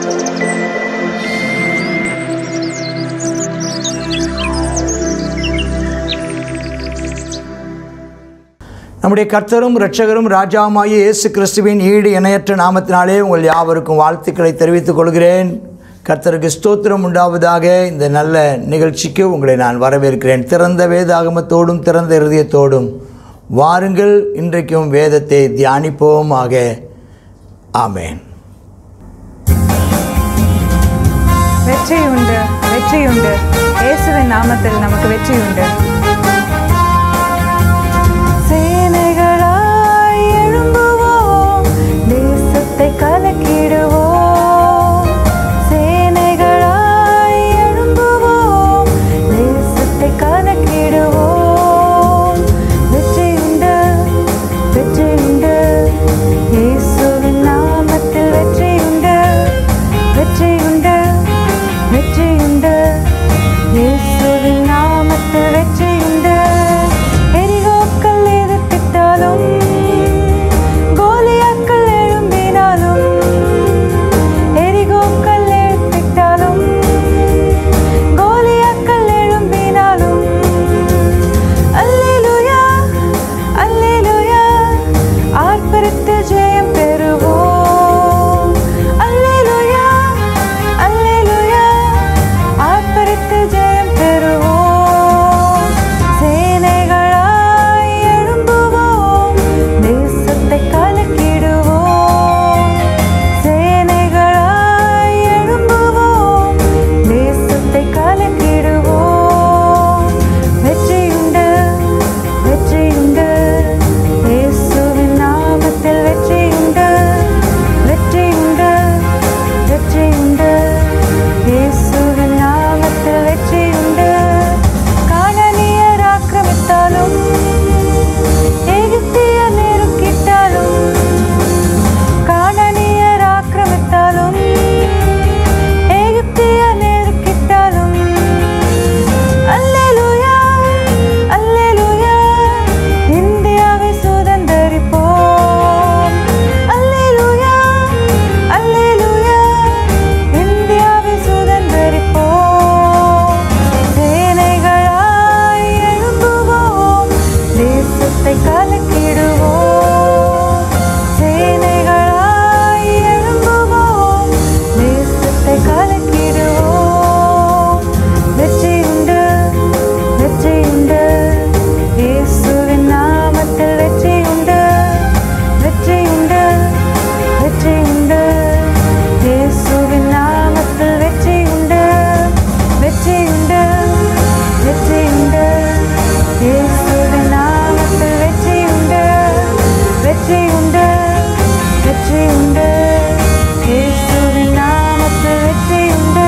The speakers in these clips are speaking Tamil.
நம்முடைய கர்த்தரும் இரட்சகரும் ராஜாவுமாகிய இயேசு கிறிஸ்துவின் ஈடு இணையற்ற நாமத்தினாலே உங்கள் யாவருக்கும் வாழ்த்துக்களை தெரிவித்துக் கொள்கிறேன் கர்த்தருக்கு ஸ்தோத்திரம் உண்டாவதாக இந்த நல்ல நிகழ்ச்சிக்கு உங்களை நான் வரவேற்கிறேன் திறந்த வேதாகமத்தோடும் திறந்த இருதயத்தோடும் வாருங்கள் இன்றைக்கும் வேதத்தை தியானிப்போமாக ஆமேன் வெற்றி உண்டு வெற்றி உண்டு இயேசுவின் நாமத்தில் நமக்கு வெற்றி உண்டு சேனைகளாய் எழும்புவோம் தேசத்தை கலக்கிடுவோம் சேனைகளாய் எழும்புவோம் தேசத்தை கலக்கிடுவோம் வெற்றி உண்டு வெற்றி உண்டு இயேசுவின் நாமத்தில் வெற்றி உண்டு வெற்றி உண்டு வெற்றி உண்டு இயேசுவின் நாமத்தில் வெற்றி உண்டு எரிகோக்கள் எதிர்த்திட்டாலும் கோலியாக்கள் எழும்பினாலும் எரிகோக்கள் எழுப்பிட்டாலும் கோலியாக்கள் எழும்பினாலும் அல்லேலூயா அல்லேலூயா ஆர்ப்பரித்து ஜெயம் பெறுவோம் அல்லேலூயா அல்லேலூயா ஆர்ப்பரித்து ஜெயம் பெறுவோம் சேனைகளாய் எழும்புவோம் தேசத்தை கலக்கிடுவோம் சேனைகளாய் எழும்புவோம் தேசத்தை கலக்கிடுவோம் வெற்றியுண்டு வெற்றியுண்டு இயேசுவின் நாமத்தில் வெற்றியுண்டு வெற்றியுண்டு வெற்றியுண்டு இயேசுவின் நாமத்தில் வெற்றியுண்டு காணனியர் ஆக்கிரமித்தாலும் எகிப்தியர் நெருக்கிட்டாலும் காணனியர் ஆக்கிரமித்தாலும் எகிப்தியர் நெருக்கிட்டாலும் அல்லேலூயா அல்லேலூயா இந்தியாவை சுதந்தரிப்போம் அல்லேலூயா அல்லேலூயா இந்தியாவை சுதந்தரிப்போம் சேனைகளாய் எழும்புவோம் தேசத்தை கலக்கிடுவோம் சேனைகளாய் எழும்புவோம் தேசத்தை கலக்கிடுவோம் வெற்றி உண்டு வெற்றி உண்டு இயேசுவின் நாமத்தில் வெற்றி உண்டு வெற்றி உண்டு வெற்றி உண்டு இயேசுவின் நாமத்தில் வெற்றி உண்டு வெற்றி உண்டு வெற்றி உண்டு இயேசுவின் நாமத்தில் வெற்றி உண்டு வெற்றி உண்டு வெற்றி உண்டு இயேசுவின் நாமத்தில் வெற்றி உண்டு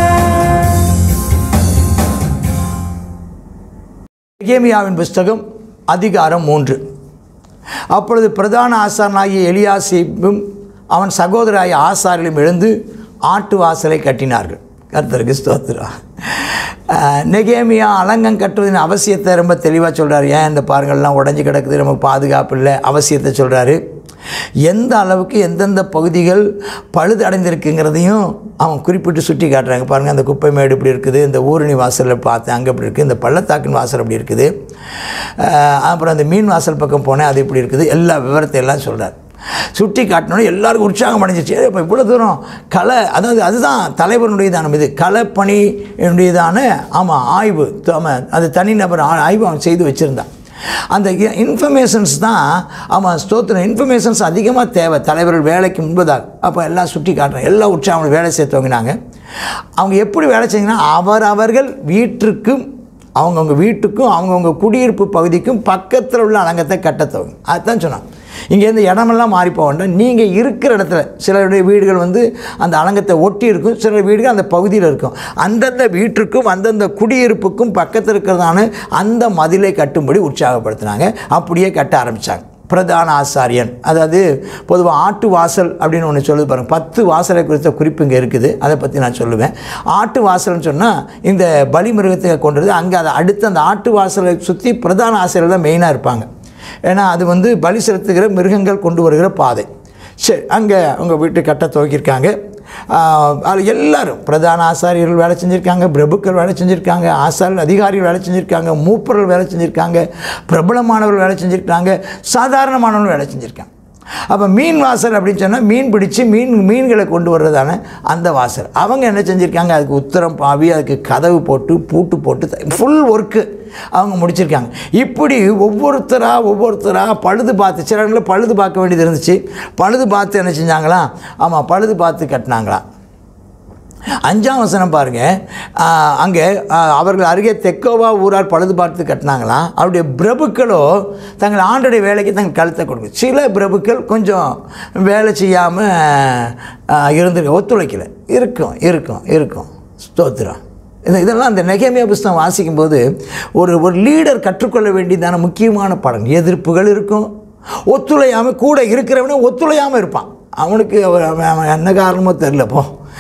எகேமியாவின் புஸ்தகம் அதிகாரம் மூன்று அப்பொழுது பிரதான ஆசாரனாகிய எலியாசிப்பும் அவன் சகோதராய ஆசாரிலும் எழுந்து ஆட்டு வாசலை கட்டினார்கள் கர்த்தருக்கு ஸ்தோத்திரம் அஹ், நெகேமியா அலங்கம் கட்டுவதின் அவசியத்தை ரொம்ப தெளிவாக சொல்கிறார் ஏன் இந்த பாருங்கள்லாம் உடஞ்சி கிடக்குது நமக்கு பாதுகாப்பு இல்லை அவசியத்தை சொல்கிறாரு எந்த அளவுக்கு எந்தெந்த பகுதிகள் பழுது அடைந்திருக்குங்கிறதையும் அவன் குறிப்பிட்டு சுட்டி காட்டுறாங்க பாருங்கள் அந்த குப்பை மேடு இப்படி இருக்குது இந்த ஊரணி வாசலில் பார்த்தேன் அங்கே இப்படி இருக்குது இந்த பள்ளத்தாக்கின் வாசல் அப்படி இருக்குது அஹ் அப்புறம் அந்த மீன் வாசல் பக்கம் போனேன் அது இப்படி இருக்குது எல்லா விவரத்தை எல்லாம் சொல்கிறார் சுட்டி காட்டினோடனே எல்லாருக்கும் உற்சாகம் அடைஞ்சிச்சு இப்போ இவ்வளோ தூரம் கலை அதாவது அதுதான் தலைவனுடையதான இது களப்பணியுடையதான ஆமாம் ஆய்வு ஆமாம் அது தனிநபர் ஆ- ஆய்வு அவன் செய்து வச்சுருந்தான் அந்த இன்ஃபர்மேஷன்ஸ் தான் ஆமாம் ஸ்தோத்திரம் இன்ஃபர்மேஷன்ஸ் அதிகமாக தேவை தலைவர்கள் வேலைக்கு முன்பதாக அப்போ எல்லாம் சுட்டி காட்டுறேன் எல்லா உற்சாகம் வேலை செய்ய துவங்கினாங்க அவங்க எப்படி வேலை செஞ்சாங்கன்னா அவர் அவர்கள் வீட்டிற்கும் அவங்கவுங்க வீட்டுக்கும் அவங்கவுங்க குடியிருப்பு பகுதிக்கும் பக்கத்தில் உள்ள அலங்கத்தை கட்ட துவங்க அதுதான் சொன்னான் இங்கேருந்து இடமெல்லாம் மாறி போக வேண்டாம் நீங்கள் இருக்கிற இடத்துல சிலருடைய வீடுகள் வந்து அந்த அலங்கத்தை ஒட்டி இருக்கும் சில வீடுகள் அந்த பகுதியில் இருக்கும் அந்தந்த வீட்டிற்கும் அந்தந்த குடியிருப்புக்கும் பக்கத்தில் இருக்கிறதான அந்த மதிலை கட்டும்படி உற்சாகப்படுத்தினாங்க அப்படியே கட்ட ஆரம்பித்தாங்க பிரதான ஆசாரியன் அதாவது பொதுவாக ஆட்டு வாசல் அப்படின்னு ஒன்று சொல்லுது பாருங்க பத்து வாசலை குறித்த குறிப்பு இங்கே இருக்குது அதை பற்றி நான் சொல்லுவேன் ஆட்டு வாசல்னு சொன்னால் இந்த பலி மிருகத்தை கொண்டது அங்கே அதை அடுத்து அந்த ஆட்டு வாசலை சுற்றி பிரதான ஆசிரியர் தான் மெயினாக இருப்பாங்க ஏன்னா அது வந்து பலி செலுத்துகிற மிருகங்கள் கொண்டு வருகிற பாதை சரி அங்கே அவங்க வீட்டு கட்ட துவக்கியிருக்காங்க அதில் எல்லாரும் பிரதான ஆசாரியர்கள் வேலை செஞ்சுருக்காங்க பிரபுக்கள் வேலை செஞ்சுருக்காங்க ஆசாரியர்கள் அதிகாரிகள் வேலை செஞ்சுருக்காங்க மூப்பர்கள் வேலை செஞ்சுருக்காங்க பிரபலமானவர்கள் வேலை செஞ்சுருக்காங்க சாதாரணமானவர்கள் வேலை செஞ்சுருக்காங்க அப்போ மீன் வாசல் அப்படின்னு சொன்னால் மீன் பிடிச்சி மீன் மீன்களை கொண்டு வர்றதான அந்த வாசல் அவங்க என்ன செஞ்சுருக்காங்க அதுக்கு உத்தரம் பாவி அதுக்கு கதவு போட்டு பூட்டு போட்டு ஃபுல் ஒர்க்கு அவங்க முடிச்சிருக்காங்க இப்படி ஒவ்வொருத்தராக ஒவ்வொருத்தராக பழுது பார்த்து சில இடங்களில் பழுது பார்க்க வேண்டியது இருந்துச்சு பழுது பார்த்து என்ன செஞ்சாங்களாம் ஆமாம் பழுது பார்த்து கட்டினாங்களாம் அஞ்சாம் வசனம் பாருங்க ஆஹ், அங்கே ஆஹ், அவர்கள் அருகே தெக்கோவா ஊரார் பழுது பார்த்து கட்டினாங்களாம் அவருடைய பிரபுக்களோ தங்கள் ஆண்டுடைய வேலைக்கு தங்கள் கழுத்தை கொடுக்கும் சில பிரபுக்கள் கொஞ்சம் வேலை செய்யாமல் இருந்திருக்கு ஒத்துழைக்கல இருக்கும் இருக்கும் இருக்கும் ஸ்தோத்திரம் இது இதெல்லாம் அந்த நெகேமியா புஸ்தகம் வாசிக்கும்போது ஒரு ஒரு லீடர் கற்றுக்கொள்ள வேண்டியதான முக்கியமான பாடம் எதிர்ப்புகள் இருக்கும் ஒத்துழையாமல் கூட இருக்கிறவனே ஒத்துழையாமல் இருப்பான் அவனுக்கு அவர் அவன் அவன் என்ன காரணமோ தெரிலப்போ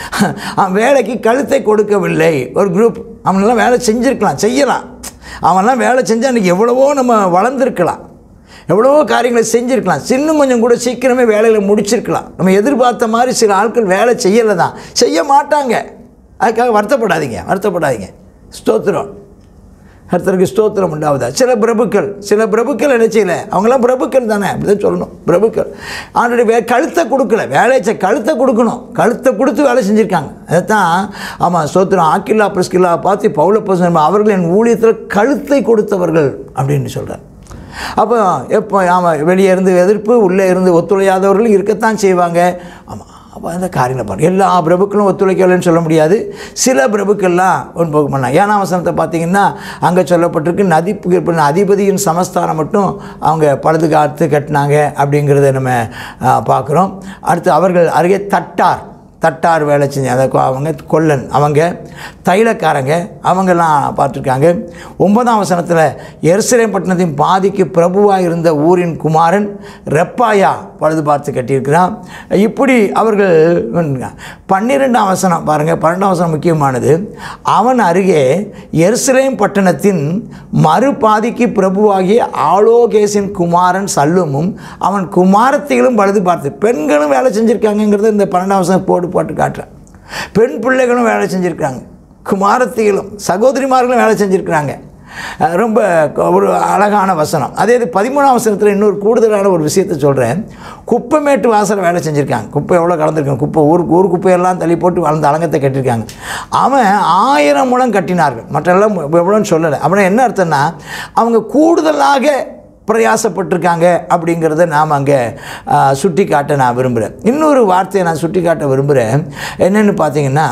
அவன் வேலைக்கு கழுத்தை கொடுக்கவில்லை ஒரு குரூப் அவனெல்லாம் வேலை செஞ்சுருக்கலாம் செய்யலாம் அவன்லாம் வேலை செஞ்சால் அன்றைக்கி எவ்வளவோ நம்ம வளர்ந்துருக்கலாம் எவ்வளவோ காரியங்களை செஞ்சுருக்கலாம் இன்னும் கொஞ்சம் கூட சீக்கிரமே வேலைகளை முடிச்சிருக்கலாம் நம்ம எதிர்பார்த்த மாதிரி சில ஆட்கள் வேலை செய்யலை தான் செய்ய மாட்டாங்க அதுக்காக வருத்தப்படாதீங்க வருத்தப்படாதீங்க ஸ்தோத்திரம் கர்த்தருக்கு ஸ்தோத்திரம் உண்டாவதா சில பிரபுக்கள் சில பிரபுக்கள் என்ன செய்யல அவங்களாம் பிரபுக்கள் தானே அப்படிதான் சொல்லணும் பிரபுக்கள் ஆல்ரெடி வே கழுத்தை கொடுக்கல வேலையை செ- கழுத்தை கொடுக்கணும் கழுத்தை கொடுத்து வேலை செஞ்சுருக்காங்க அதைத்தான் ஆமாம் ஸ்தோத்திரம் ஆக்கில்லா பிரஸ்கில்லா பார்த்து பௌல அவர்கள் என் ஊழியத்தில் கழுத்தை கொடுத்தவர்கள் அப்படின்னு சொல்கிறார் அப்போ எப்போ ஆமாம் வெளியே இருந்து எதிர்ப்பு உள்ளே இருந்து ஒத்துழையாதவர்கள் இருக்கத்தான் செய்வாங்க ஆமாம் அப்போ அந்த காரியங்களை பாருங்க எல்லா பிரபுக்களும் ஒத்துழைக்கலைன்னு சொல்ல முடியாது சில பிரபுக்கள்லாம் ஒன்று பண்ணாங்க ஏழாம் வசனத்தை பார்த்தீங்கன்னா அங்கே சொல்லப்பட்டிருக்கு நதி புகிர் அதிபதியின் சமஸ்தானம் மட்டும் அவங்க பழுது காத்து கட்டினாங்க அப்படிங்கிறத நம்ம பார்க்குறோம் அடுத்து அவர்கள் அருகே தட்டார் தட்டார் வேலை செஞ்சு அதை கொ- அவங்க கொல்லன் அவங்க தைலக்காரங்க அவங்கெல்லாம் பார்த்துருக்காங்க ஒன்பதாம் வசனத்தில் எருசலேம் பட்டணத்தின் பாதிக்கு பிரபுவாக இருந்த ஊரின் குமாரன் ரெப்பாயா பழுது பார்த்து கட்டியிருக்கிறான் இப்படி அவர்கள் பன்னிரெண்டாம் வசனம் பாருங்கள் பன்னெண்டாம் வசனம் முக்கியமானது அவன் அருகே எருசலேம் பட்டணத்தின் மறுபாதிக்கு பிரபுவாகிய ஆலோகேசின் குமாரன் சல்லுமும் அவன் குமாரத்திகளும் பழுது பார்த்து பெண்களும் வேலை செஞ்சுருக்காங்கங்கிறத இந்த பன்னெண்டாம் வசனம் போட்டு போட்டு காட்டுறேன் பெண் பிள்ளைகளும் வேலை செஞ்சுருக்காங்க குமாரத்திகளும் சகோதரிமார்களும் வேலை செஞ்சுருக்கிறாங்க அஹ் ரொம்ப க- ஒரு அழகான வசனம் அதே இது பதிமூணாம் வசனத்தில் இன்னொரு கூடுதலான ஒரு விஷயத்தை சொல்கிறேன் குப்பைமேட்டு வாசல் வேலை செஞ்சுருக்காங்க குப்பை எவ்வளோ கலந்துருக்காங்க குப்பை ஊர் ஊர் குப்பையெல்லாம் தள்ளி போட்டு வளர்ந்த அலங்கத்தை கட்டியிருக்காங்க அவன் ஆயிரம் முழம் கட்டினார்கள் மற்றெல்லாம் எவ்வளோன்னு சொல்லலை அப்படின்னா என்ன அர்த்தம்னா அவங்க கூடுதலாக பிரயாசப்பட்டிருக்காங்க அப்படிங்கிறத நாம் அங்கே சுட்டி காட்ட நான் விரும்புகிறேன் இன்னொரு வார்த்தையை நான் சுட்டி காட்ட விரும்புகிறேன் என்னென்னு பார்த்தீங்கன்னா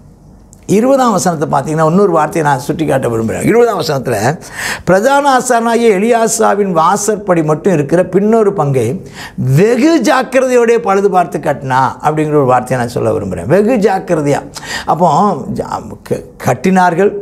இருபதாம் வசனத்தை பார்த்தீங்கன்னா இன்னொரு வார்த்தையை நான் சுட்டி காட்ட விரும்புகிறேன் இருபதாம் வசனத்தில் பிரதான ஆசாரனாகிய எலியாசாவின் வாசற்படி மட்டும் இருக்கிற பின்னொரு பங்கை வெகு ஜாக்கிரதையோடே பழுது பார்த்து கட்டினா அப்படிங்கிற ஒரு வார்த்தையை நான் சொல்ல விரும்புகிறேன் வெகு ஜாக்கிரதையாக அப்போ ஜா- க- கட்டினார்கள்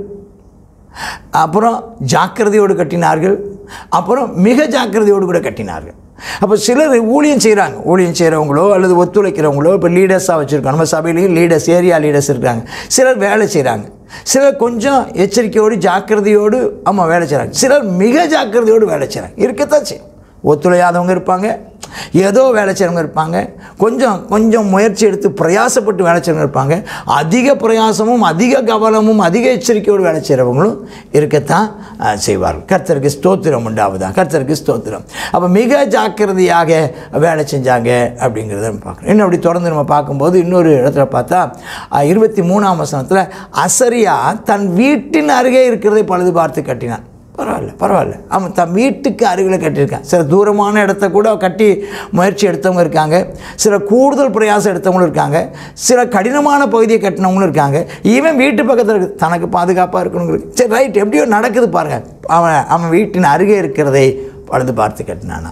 அப்புறம் ஜாக்கிரதையோடு கட்டினார்கள் அப்புறம் மிக ஜாக்கிரதையோடு கூட கட்டினார்கள் அப்போ சிலர் ஊழியம் செய்கிறாங்க ஊழியம் செய்கிறவங்களோ அல்லது ஒத்துழைக்கிறவங்களோ இப்போ லீடர்ஸாக வச்சுருக்கோம் நம்ம சபையிலையும் லீடர்ஸ் ஏரியா லீடர்ஸ் இருக்காங்க சிலர் வேலை செய்கிறாங்க சிலர் கொஞ்சம் எச்சரிக்கையோடு ஜாக்கிரதையோடு ஆமாம் வேலை செய்கிறாங்க சிலர் மிக ஜாக்கிரதையோடு வேலை செய்கிறாங்க இருக்கத்தான் செய்யும் ஒத்துழையாதவங்க இருப்பாங்க ஏதோ வேலை செய்கிறவங்க இருப்பாங்க கொஞ்சம் கொஞ்சம் முயற்சி எடுத்து பிரயாசப்பட்டு வேலை செய்கிறவங்க இருப்பாங்க அதிக பிரயாசமும் அதிக கவனமும் அதிக எச்சரிக்கையோடு வேலை செய்கிறவங்களும் இருக்கத்தான் அஹ், செய்வார்கள் கர்த்தருக்கு ஸ்தோத்திரம் உண்டாவதா கர்த்தருக்கு ஸ்தோத்திரம் அப்போ மிக ஜாக்கிரதையாக வேலை செஞ்சாங்க அப்படிங்கிறத நம்ம பார்க்குறோம் இன்னும் அப்படி தொடர்ந்து நம்ம பார்க்கும்போது இன்னொரு இடத்துல பார்த்தா அஹ், இருபத்தி மூணாம் வசனத்தில் அசரியா தன் வீட்டின் அருகே இருக்கிறதை பழுது பார்த்து கட்டினான் பரவாயில்ல பரவாயில்ல அவன் தன் வீட்டுக்கு அருகில் கட்டியிருக்கான் சில தூரமான இடத்த கூட கட்டி முயற்சி எடுத்தவங்க இருக்காங்க சில கூடுதல் பிரயாசம் எடுத்தவங்களும் இருக்காங்க சில கடினமான பகுதியை கட்டினவங்களும் இருக்காங்க ஈவன் வீட்டு பக்கத்தில் இருக்கு தனக்கு பாதுகாப்பாக இருக்கணுங்கிறது சரி ரைட் எப்படியோ நடக்குது பாருங்கள் அவன் அவன் வீட்டின் அருகே இருக்கிறதை பழுது பார்த்து கட்டினானா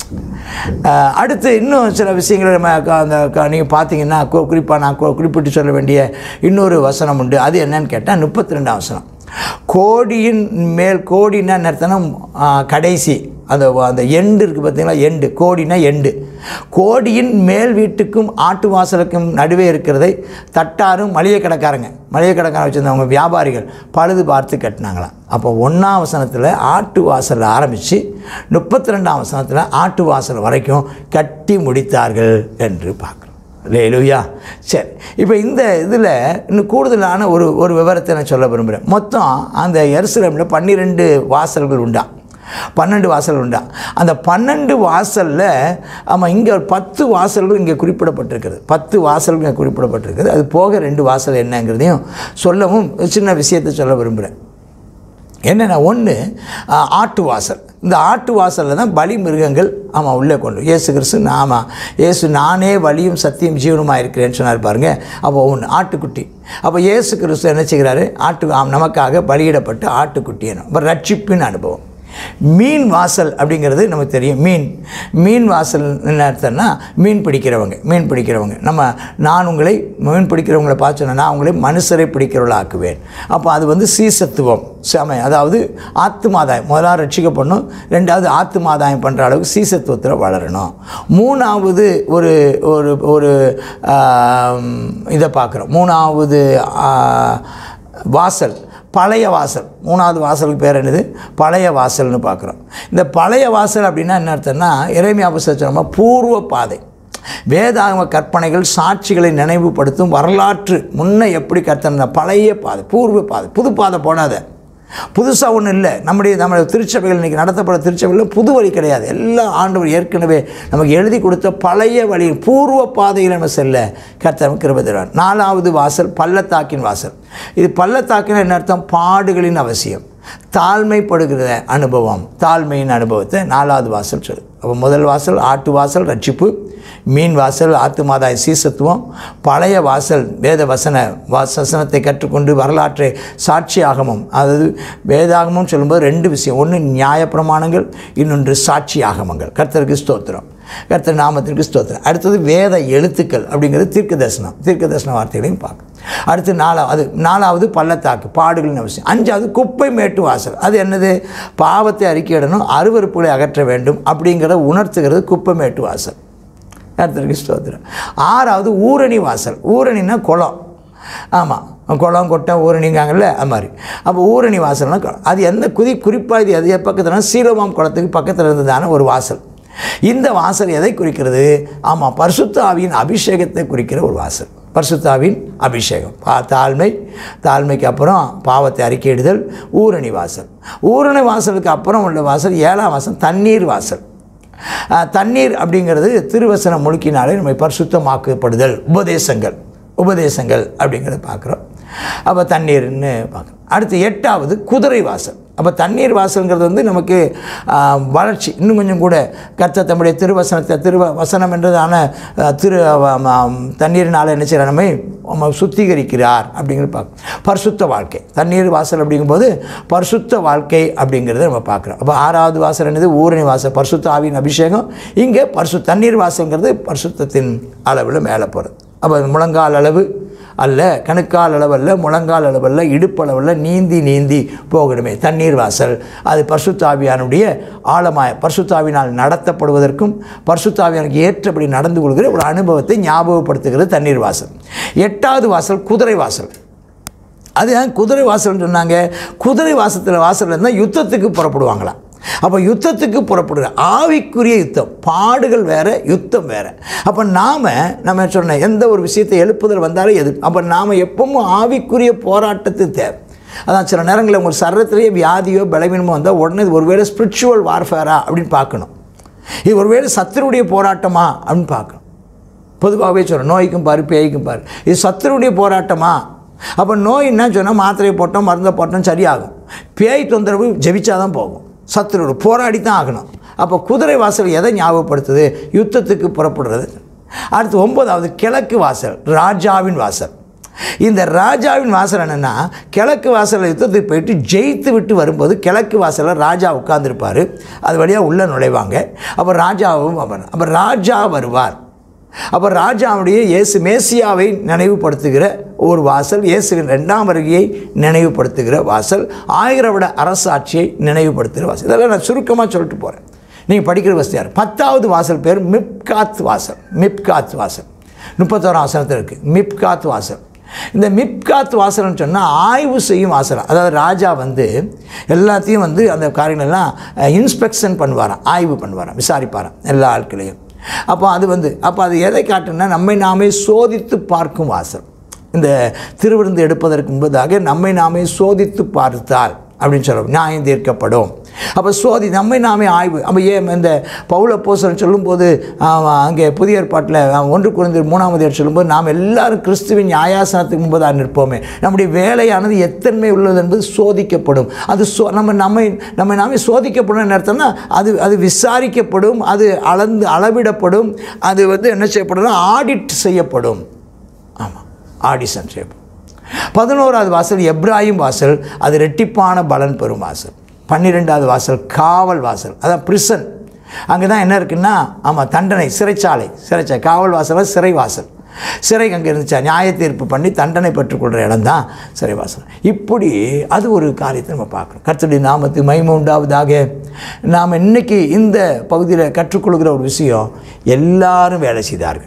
அஹ், அடுத்து இன்னும் சில விஷயங்களை நம்ம க- அந்த நீங்கள் பார்த்தீங்கன்னா குறிப்பாக நான் கு- குறிப்பிட்டு சொல்ல வேண்டிய இன்னொரு வசனம் உண்டு அது என்னன்னு கேட்டால் முப்பத்தி ரெண்டாம் வசனம் கோடியின் மேல் கோடின்னா என்ன அர்த்தம்னா ஆ, கடைசி அந்த அந்த எண்டு இருக்குது பார்த்தீங்களா எண்டு கோடினா எண்டு கோடியின் மேல் வீட்டுக்கும் ஆட்டு வாசலுக்கும் நடுவே இருக்கிறதை தட்டாரும் மளிகை கடைக்காரங்க மளிகை கடைக்காரன் வச்சுருந்தவங்க வியாபாரிகள் பழுது பார்த்து கட்டினாங்களாம் அப்போ ஒன்றாம் வசனத்தில் ஆட்டு வாசலில் ஆரம்பித்து முப்பத்தி ரெண்டாம் வசனத்தில் ஆட்டு வாசல் வரைக்கும் கட்டி முடித்தார்கள் என்று பார்க்குறோம் லேலுயா சரி இப்போ இந்த இதில் இன்னும் கூடுதலான ஒரு ஒரு விவரத்தை நான் சொல்ல விரும்புகிறேன் மொத்தம் அந்த எருசலேமில் பன்னிரெண்டு வாசல்கள் உண்டா பன்னெண்டு வாசல் உண்டா அந்த பன்னெண்டு வாசலில் ஆமாம் இங்கே ஒரு பத்து வாசல்கள் இங்கே குறிப்பிடப்பட்டிருக்கிறது பத்து வாசல்கள் இங்கே குறிப்பிடப்பட்டிருக்குது அது போக ரெண்டு வாசல் என்னங்கிறதையும் சொல்லவும் சின்ன விஷயத்தை சொல்ல விரும்புகிறேன் என்னென்ன ஒன்று ஆட்டு வாசல் இந்த ஆட்டு வாசலில் தான் பலி மிருகங்கள் ஆமாம் உள்ளே கொண்டு இயேசு கிறிஸ்து ஆமாம் இயேசு நானே வலியும் சத்தியம் ஜீவனுமாக இருக்கிறேன்னு சொன்னார் பாருங்க அப்போ ஒன்று ஆட்டுக்குட்டி அப்போ இயேசு கிறிஸ்து என்ன செய்கிறாரு ஆட்டு ஆம், நமக்காக பலியிடப்பட்டு ஆட்டுக்குட்டி என்ன இப்போ ரட்சிப்பின் அனுபவம் மீன் வாசல் அப்படிங்கிறது நமக்கு தெரியும் மீன் மீன் வாசல் என்ன அர்த்தம்னா மீன் பிடிக்கிறவங்க மீன் பிடிக்கிறவங்க நம்ம நான் உங்களை மீன் பிடிக்கிறவங்களை பார்த்தோன்னா நான் உங்களை மனுஷரை பிடிக்கிறவளாக்குவேன் அப்போ அது வந்து சீசத்துவம் சம அதாவது ஆத்துமாதாயம் முதலாவது ரட்சிக்கப்படணும் ரெண்டாவது ஆத்துமாதாயம் பண்ணுற அளவுக்கு சீசத்துவத்தில் வளரணும் மூணாவது ஒரு ஒரு ஒரு ஆம், இதை பார்க்குறோம் மூணாவது ஆ, வாசல் பழைய வாசல் மூணாவது வாசலுக்கு பேர் என்னது பழைய வாசல்னு பார்க்குறோம் இந்த பழைய வாசல் அப்படின்னா என்ன அர்த்தம்னா இறைமையா புஸ்தகம் பூர்வ பாதை வேதாகம கற்பனைகள் சாட்சிகளை நினைவுபடுத்தும் வரலாற்று முன்ன எப்படி கத்தன பழைய பாதை பூர்வ பாதை புது பாதை போடாத புதுசாக ஒன்றும் இல்லை நம்முடைய நம்முடைய திருச்சபைகள் இன்றைக்கி நடத்தப்பட திருச்சபைகளில் புது வழி கிடையாது எல்லாம் ஆண்டவர் ஏற்கனவே நமக்கு எழுதி கொடுத்த பழைய வழி பூர்வ பாதையில் நம்ம செல்ல கர்த்தர் கிருபை தருவார் நாலாவது வாசல் பள்ளத்தாக்கின் வாசல் இது பள்ளத்தாக்கின் என்ன அர்த்தம் பாடுகளின் அவசியம் தாழ்மைப்படுகிற அனுபவம் தாழ்மையின் அனுபவத்தை நாலாவது வாசல் சொல்லு அப்போ முதல் வாசல் ஆட்டு வாசல் ரட்சிப்பு மீன் வாசல் ஆத்துமாதாய் சீசத்துவம் பழைய வாசல் வேத வசன வசனத்தை கற்றுக்கொண்டு வரலாற்றை சாட்சியாகமும் அதாவது வேதாகமும் சொல்லும்போது ரெண்டு விஷயம் ஒன்று நியாயப்பிரமாணங்கள் இன்னொன்று சாட்சி ஆகமங்கள் கர்த்தருக்கு ஸ்தோத்திரம் கர்த்தர் நாமத்திற்கு ஸ்தோத்திரம் அடுத்தது வேத எழுத்துக்கள் அப்படிங்கிறது தீர்க்க தரிசனம் தீர்க்க தரிசன வார்த்தைகளையும் பார்க்க அடுத்து நாலாவது நாலாவது பள்ளத்தாக்கு பாடுகளின் அவசியம் அஞ்சாவது குப்பை மேட்டு வாசல் அது என்னது பாவத்தை அறிக்கையிடணும் அருவறுப்புகளை அகற்ற வேண்டும் அப்படிங்கிறத உணர்த்துகிறது குப்பை மேட்டு வாசல் கர்த்தருக்கு ஸ்தோத்திரம் ஆறாவது ஊரணி வாசல் ஊரணின்னா குளம் ஆமாம் குளம் கொட்டை ஊரணிங்காங்கல்ல அது மாதிரி அப்போ ஊரணி வாசல்னா குளம் அது எந்த குதி குறிப்பாக இது எது பக்கத்தில் சீலமாம் குளத்துக்கு பக்கத்தில் இருந்ததான ஒரு வாசல் இந்த வாசல் எதை குறிக்கிறது ஆமாம் பரிசுத்த ஆவியின் அபிஷேகத்தை குறிக்கிற ஒரு வாசல் பரிசுத்தாவின் அபிஷேகம் பா தாழ்மை தாழ்மைக்கு அப்புறம் பாவத்தை அறிக்கையிடுதல் ஊரணி வாசல் ஊரணி வாசலுக்கு அப்புறம் உள்ள வாசல் ஏழாம் வாசல் தண்ணீர் வாசல் அஹ், தண்ணீர் அப்படிங்கிறது திருவசனம் முழுக்கினாலே நம்ம பரிசுத்தமாக்கப்படுதல் உபதேசங்கள் உபதேசங்கள் அப்படிங்கிறத பார்க்குறோம் அப்போ தண்ணீர்னு பார்க்குறோம் அடுத்து எட்டாவது குதிரை வாசல் அப்போ தண்ணீர் வாசல்ங்கிறது வந்து நமக்கு ஆஹ், வளர்ச்சி இன்னும் கொஞ்சம் கூட கர்த்தர் தம்முடைய திருவசனத்தை திருவ வசனம் என்றதான ஆஹ், திரு ஆம், ஆம், தண்ணீரினால் என்ன செய்கிறார் நம்மை நம்ம சுத்திகரிக்கிறார் அப்படிங்கிறது பார்க்க பரிசுத்த வாழ்க்கை தண்ணீர் வாசல் அப்படிங்கும்போது பரிசுத்த வாழ்க்கை அப்படிங்கிறத நம்ம பார்க்குறோம் அப்போ ஆறாவது வாசல் என்னது ஊரணி வாசல் பரிசுத்த ஆவியின் அபிஷேகம் இங்கே பரிசு தண்ணீர் வாசல்ங்கிறது பரிசுத்தத்தின் அளவில் மேலே போகிறது அப்போ முழங்கால் அளவு அல்ல கணுக்கால் அளவல்ல முழங்கால் அளவல்ல இடுப்பளவல்ல நீந்தி நீந்தி போகணுமே தண்ணீர் வாசல் அது பரிசுத்தாவியானுடைய ஆழமாய பரிசுத்தாவினால் நடத்தப்படுவதற்கும் பரிசுத்தாவியானுக்கு ஏற்றபடி நடந்து கொள்கிற ஒரு அனுபவத்தை ஞாபகப்படுத்துகிறது தண்ணீர் வாசல் எட்டாவது வாசல் குதிரை வாசல் அது ஏன் குதிரை வாசல்னு சொன்னாங்க குதிரை வாசத்தில் வாசல் இருந்தால் யுத்தத்துக்கு புறப்படுவாங்களாம் அப்போ யுத்தத்துக்கு புறப்படுற ஆவிக்குரிய யுத்தம் பாடுகள் வேற யுத்தம் வேற அப்போ நாம் நம்ம சொன்ன எந்த ஒரு விஷயத்தை எழுப்புதல் வந்தாலும் எது அப்போ நாம் எப்பவும் ஆவிக்குரிய போராட்டத்து தேவை அதான் சில நேரங்களில் உங்கள் சரீரத்திலேயே வியாதியோ பலவீனமோ வந்தால் உடனே இது ஒருவேளை ஸ்பிரிச்சுவல் வார்ஃபேரா அப்படின்னு பார்க்கணும் இது ஒருவேளை சத்துருடைய போராட்டமா அப்படின்னு பார்க்கணும் பொதுவாகவே சொல்கிறேன் நோய்க்கும் பாரு பேய்க்கும் பாரு இது சத்துருடைய போராட்டமா அப்போ நோய் என்ன சொன்னால் மாத்திரையை போட்டோம் மருந்தை போட்டோம் சரியாகும் பேய் தொந்தரவு ஜெபிச்சாதான் போகும் சத்துருவோட போராடி தான் ஆகணும் அப்போ குதிரை வாசல் எதை ஞாபகப்படுத்துது யுத்தத்துக்கு புறப்படுறது அடுத்து ஒன்பதாவது கிழக்கு வாசல் ராஜாவின் வாசல் இந்த ராஜாவின் வாசல் என்னென்னா கிழக்கு வாசலில் யுத்தத்துக்கு போயிட்டு ஜெயித்து விட்டு வரும்போது கிழக்கு வாசலில் ராஜா உட்கார்ந்திருப்பார் அது வழியாக உள்ளே நுழைவாங்க அப்போ ராஜாவும் அவர் அப்போ ராஜா வருவார் அப்போ ராஜாவுடைய இயேசு மேசியாவை நினைவுபடுத்துகிற ஒரு வாசல் இயேசுவின் ரெண்டாம் வருகையை நினைவுபடுத்துகிற வாசல் ஆயிரவிட அரசாட்சியை நினைவுபடுத்துகிற வாசல் இதெல்லாம் நான் சுருக்கமாக சொல்லிட்டு போகிறேன் நீங்கள் படிக்கிற வசதியார் பத்தாவது வாசல் பேர் மிப்காத் வாசல் மிப்காத் வாசல் முப்பத்தோராம் வசனத்தில் இருக்குது மிப்காத் வாசல் இந்த மிப்காத் வாசல்னு சொன்னால் ஆய்வு செய்யும் வாசல் அதாவது ராஜா வந்து எல்லாத்தையும் வந்து அந்த காரியங்களெல்லாம் இன்ஸ்பெக்ஷன் பண்ணுவாராம் ஆய்வு பண்ணுவாராம் விசாரிப்பாராம் எல்லா ஆட்களையும் அப்போ அது வந்து அப்போ அது எதை காட்டுன்னா நம்மை நாமே சோதித்து பார்க்கும் வாசல் இந்த திருவிருந்து எடுப்பதற்கு முன்பதாக நம்மை நாமே சோதித்து பார்த்தால் அப்படின்னு சொல்லுவோம் நியாயம் தீர்க்கப்படும் அப்போ சோதி நம்மை நாமே ஆய்வு அப்போ ஏன் இந்த பவுல போசன் சொல்லும்போது ஆமா, அங்கே புதிய ஏற்பாட்டில் ஆ, ஒன்று குறைந்த மூணாவது சொல்லும்போது நாம் எல்லாரும் கிறிஸ்துவின் நியாயாசனத்துக்கு முன்பதாக நிற்போமே நம்முடைய வேலையானது எத்தன்மை உள்ளது என்பது சோதிக்கப்படும் அது சோ நம்ம நம்மை நம்மை நாமே சோதிக்கப்படும் அர்த்தம்னா அது அது விசாரிக்கப்படும் அது அளந்து அளவிடப்படும் அது வந்து என்ன செய்யப்படும் ஆடிட் செய்யப்படும் ஆமாம் ஆடிஷன் செய்யப்படும் பதினோராவது வாசல் எப்ராஹிம் வாசல் அது ரெட்டிப்பான பலன் பெறும் வாசல் பன்னிரெண்டாவது வாசல் காவல் வாசல் அதான் பிரிசன் அங்கே தான் என்ன இருக்குன்னா ஆமாம் தண்டனை சிறைச்சாலை சிறைச்சாலை காவல் வாசல் சிறை வாசல் சிறை அங்கே இருந்துச்சா நியாய தீர்ப்பு பண்ணி தண்டனை பெற்றுக்கொள்கிற இடம் தான் சிறைவாசல் இப்படி அது ஒரு காரியத்தை நம்ம பார்க்குறோம் கர்த்தருடைய நாமத்து மகிமை உண்டாவதாக நாம் இன்னைக்கு இந்த பகுதியில் கற்றுக்கொள்கிற ஒரு விஷயம் எல்லாரும் வேலை செய்தார்கள்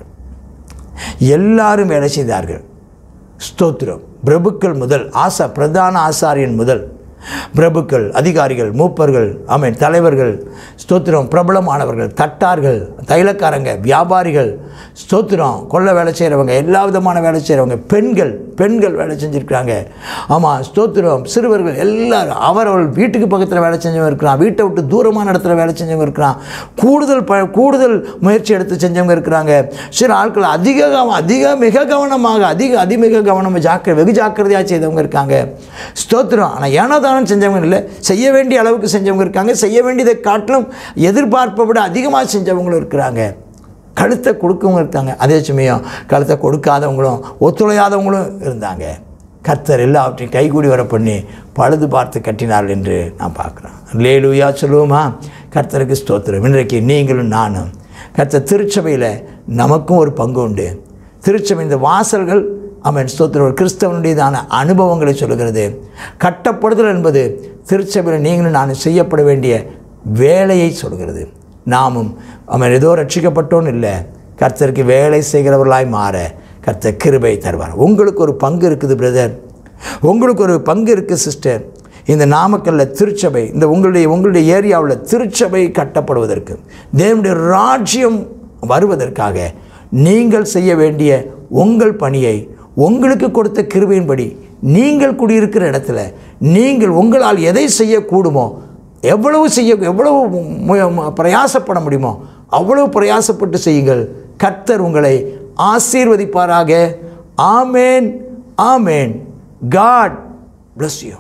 எல்லாரும் வேலை செய்தார்கள் ஸ்தோத்திரம் பிரபுக்கள் முதல் ஆசா பிரதான ஆசாரியன் முதல் பிரபுக்கள் அதிகாரிகள் மூப்பர்கள் ஆமென் தலைவர்கள் ஸ்தோத்திரம் பிரபலமானவர்கள் தட்டார்கள் தைலக்காரங்க வியாபாரிகள் ஸ்தோத்திரம் கொள்ள வேலை செய்கிறவங்க எல்லா விதமான வேலை செய்கிறவங்க பெண்கள் பெண்கள் வேலை செஞ்சுருக்கிறாங்க ஆமாம் ஸ்தோத்திரம் சிறுவர்கள் எல்லாரும் அவரவர்கள் வீட்டுக்கு பக்கத்தில் வேலை செஞ்சவங்க இருக்கிறான் வீட்டை விட்டு தூரமான இடத்துல வேலை செஞ்சவங்க இருக்கிறான் கூடுதல் ப கூடுதல் முயற்சி எடுத்து செஞ்சவங்க இருக்கிறாங்க சில ஆட்கள் அதிக கவனம் அதிக மிக கவனமாக அதிக அதிமிக கவனம் ஜாக்கிர வெகு ஜாக்கிரதையாக செய்தவங்க இருக்காங்க ஸ்தோத்திரம் ஆனால் ஏனோதானம் செஞ்சவங்க இல்லை செய்ய வேண்டிய அளவுக்கு செஞ்சவங்க இருக்காங்க செய்ய வேண்டியதை காட்டிலும் எதிர்பார்ப்பை விட அதிகமாக செஞ்சவங்களும் இருக்கிறாங்க கழுத்தை கொடுக்கவங்க இருக்காங்க அதே சமயம் கழுத்தை கொடுக்காதவங்களும் ஒத்துழையாதவங்களும் இருந்தாங்க கர்த்தர் எல்லாவற்றையும் கைகூடி வர பண்ணி பழுது பார்த்து கட்டினார்கள் என்று நான் பார்க்குறேன் லேலுயா சொல்லுவோமா கர்த்தருக்கு ஸ்தோத்திரம் இன்றைக்கு நீங்களும் நானும் கர்த்தர் திருச்சபையில் நமக்கும் ஒரு பங்கு உண்டு திருச்சபை இந்த வாசல்கள் அவன் ஸ்தோத்திரம் ஒரு கிறிஸ்தவனுடையதான அனுபவங்களை சொல்லுகிறது கட்டப்படுதல் என்பது திருச்சபையில் நீங்களும் நானும் செய்யப்பட வேண்டிய வேலையை சொல்கிறது நாமும் அவன் ஏதோ ரட்சிக்கப்பட்டோன்னு இல்லை கர்த்தருக்கு வேலை செய்கிறவர்களாய் மாற கர்த்தர் கிருபை தருவார் உங்களுக்கு ஒரு பங்கு இருக்குது பிரதர் உங்களுக்கு ஒரு பங்கு இருக்குது சிஸ்டர் இந்த நாமக்கல்ல திருச்சபை இந்த உங்களுடைய உங்களுடைய ஏரியாவில் திருச்சபை கட்டப்படுவதற்கு தேவனுடைய ராஜ்யம் வருவதற்காக நீங்கள் செய்ய வேண்டிய உங்கள் பணியை உங்களுக்கு கொடுத்த கிருபையின்படி நீங்கள் குடியிருக்கிற இடத்துல நீங்கள் உங்களால் எதை செய்யக்கூடுமோ எவ்வளவு செய்ய எவ்வளவு மு- மு- பிரயாசப்பட முடியுமோ அவ்வளவு பிரயாசப்பட்டு செய்யுங்கள் கர்த்தர் உங்களை ஆசீர்வதிப்பாராக ஆமேன் ஆமேன் காட் bless you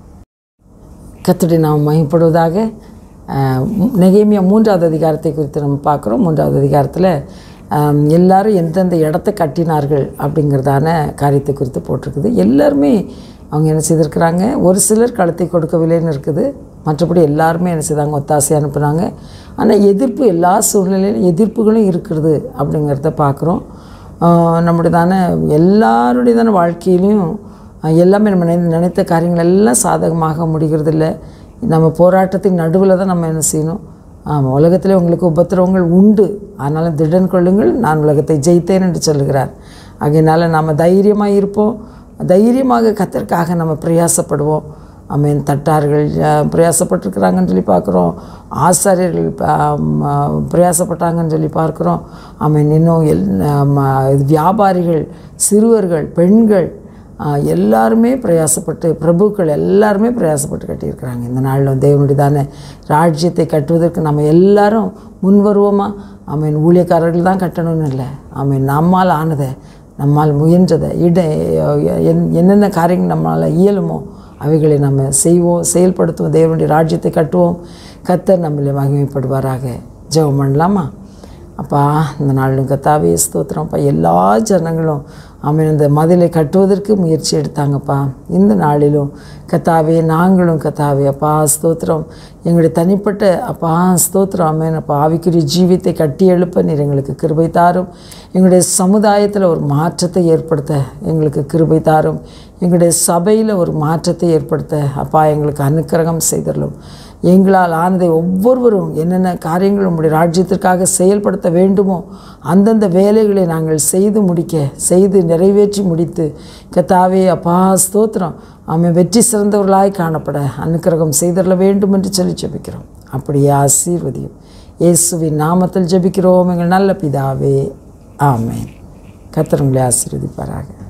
கர்த்தருடைய நாம் மகிப்படுவதாக நெகேமியா மூன்றாவது அதிகாரத்தை குறித்து நம்ம பார்க்குறோம் மூன்றாவது அதிகாரத்தில் ஆம், எல்லாரும் எந்தெந்த இடத்த கட்டினார்கள் அப்படிங்கிறதான காரியத்தை குறித்து போட்டிருக்குது எல்லாருமே அவங்க என்ன செய்திருக்கிறாங்க ஒரு சிலர் களத்தை கொடுக்கவில்லைன்னு இருக்குது மற்றபடி எல்லாருமே என்ன செய்தாங்க ஒத்தாசை அனுப்புனாங்க ஆனால் எதிர்ப்பு எல்லா சூழ்நிலையிலும் எதிர்ப்புகளும் இருக்கிறது அப்படிங்கிறத பார்க்குறோம் நம்முடையதான எல்லாருடையதான வாழ்க்கையிலையும் அஹ், எல்லாமே நம்ம நினை நினைத்த காரியங்கள் எல்லாம் சாதகமாக முடிகிறது இல்லை நம்ம போராட்டத்தின் நடுவில் தான் நம்ம என்ன செய்யணும் ஆமாம் உலகத்திலே உங்களுக்கு உபத்திரவங்கள் உண்டு ஆனாலும் திடன் கொள்ளுங்கள் நான் உலகத்தை ஜெயித்தேன் என்று சொல்லுகிறார் ஆகையினால நாம் தைரியமாக இருப்போம் தைரியமாக கத்தற்காக நம்ம பிரயாசப்படுவோம் ஆமென் தட்டார்கள் அஹ், பிரயாசப்பட்டிருக்கிறாங்கன்னு சொல்லி பார்க்குறோம் ஆசாரியர்கள் ஆம், அஹ், பிரயாசப்பட்டாங்கன்னு சொல்லி பார்க்குறோம் ஆமென் இன்னும் எல் ஆம், இது வியாபாரிகள் சிறுவர்கள் பெண்கள் ஆஹ், எல்லாருமே பிரயாசப்பட்டு பிரபுக்கள் எல்லாருமே பிரயாசப்பட்டு கட்டியிருக்கிறாங்க இந்த நாளில் தேவனுடையதான ராஜ்யத்தை கட்டுவதற்கு நம்ம எல்லாரும் முன் வருவோமா ஆமீன் ஊழியக்காரர்கள் தான் கட்டணும்னு இல்லை ஆமீன் நம்மால் ஆனதை நம்மால் முயன்றதை இட என்- என்னென்ன காரியங்கள் நம்மளால் இயலுமோ அவைகளை நம்ம செய்வோம் செயல்படுத்துவோம் தேவனுடைய ராஜ்யத்தை கட்டுவோம் கத்தர் நம்மளை மகிமைப்படுவாராக ஜெபம் பண்ணலாமா அப்பா இந்த நாளிலும் கத்தாவே ஸ்தோத்திரம்ப்பா எல்லா ஜனங்களும் அவன் இந்த மதிலை கட்டுவதற்கு முயற்சி எடுத்தாங்கப்பா இந்த நாளிலும் கத்தாவே நாங்களும் கத்தாவே அப்பா ஸ்தோத்திரம் எங்களுடைய தனிப்பட்ட அப்பா ஸ்தோத்திரம் அமேன் அப்பா ஆவிக்குரிய ஜீவித்தை கட்டி எழுப்ப நீர் எங்களுக்கு கிருபை தாரும் எங்களுடைய சமுதாயத்தில் ஒரு மாற்றத்தை ஏற்படுத்த எங்களுக்கு கிருபை தாரும் எங்களுடைய சபையில் ஒரு மாற்றத்தை ஏற்படுத்த அப்பா எங்களுக்கு அனுக்கிரகம் செய்தரலும் எங்களால் ஆனதை ஒவ்வொருவரும் என்னென்ன காரியங்கள் உங்களுடைய ராஜ்யத்திற்காக செயல்படுத்த வேண்டுமோ அந்தந்த வேலைகளை நாங்கள் செய்து முடிக்க செய்து நிறைவேற்றி முடித்து கத்தாவே அப்பா ஸ்தோத்திரம் அவன் வெற்றி சிறந்தவர்களாய் காணப்பட அனுக்கிரகம் செய்தரல வேண்டும் என்று சொல்லி ஜெபிக்கிறோம் அப்படியே ஆசீர்வதியும் இயேசுவின் நாமத்தில் ஜெபிக்கிறோம் எங்கள் நல்ல பிதாவே ஆமென் கர்த்தர் உங்களை ஆசீர்வதிப்பாராக